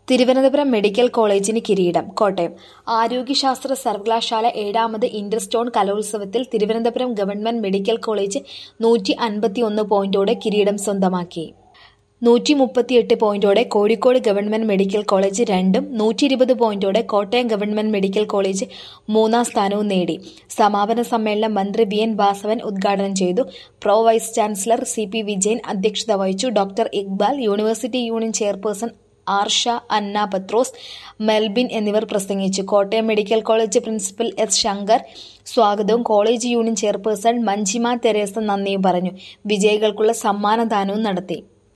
Thiruvananthapuram medical കോളേജിന് കിരീടം കോട്ടയം ആരോഗ്യശാസ്ത്ര സർവകലാശാല ഏഴാമത് ഇന്റർസ്റ്റോൺ കലോത്സവത്തിൽ തിരുവനന്തപുരം ഗവൺമെന്റ് മെഡിക്കൽ കോളേജ് നൂറ്റി അൻപത്തിയൊന്ന് പോയിന്റോടെ കിരീടം സ്വന്തമാക്കി നൂറ്റി മുപ്പത്തിയെട്ട് പോയിന്റോടെ കോഴിക്കോട് ഗവൺമെന്റ് മെഡിക്കൽ കോളേജ് രണ്ടും നൂറ്റി ഇരുപത് പോയിന്റോടെ കോട്ടയം ഗവൺമെന്റ് മെഡിക്കൽ കോളേജ് മൂന്നാം സ്ഥാനവും നേടി സമാപന സമ്മേളനം മന്ത്രി വി എൻ വാസവൻ ഉദ്ഘാടനം ചെയ്തു pro vice chancellor C P Vijayan അധ്യക്ഷത വഹിച്ചു doctor Iqbal university union chairperson Arsha Anna Pathrose Melbin എന്നിവർ പ്രസംഗിച്ചു Kottayam medical college principal S Shankar സ്വാഗതവും college union chairperson Manjima Theresa നന്ദിയും പറഞ്ഞു വിജയികൾക്കുള്ള സമ്മാനദാനവും നടത്തി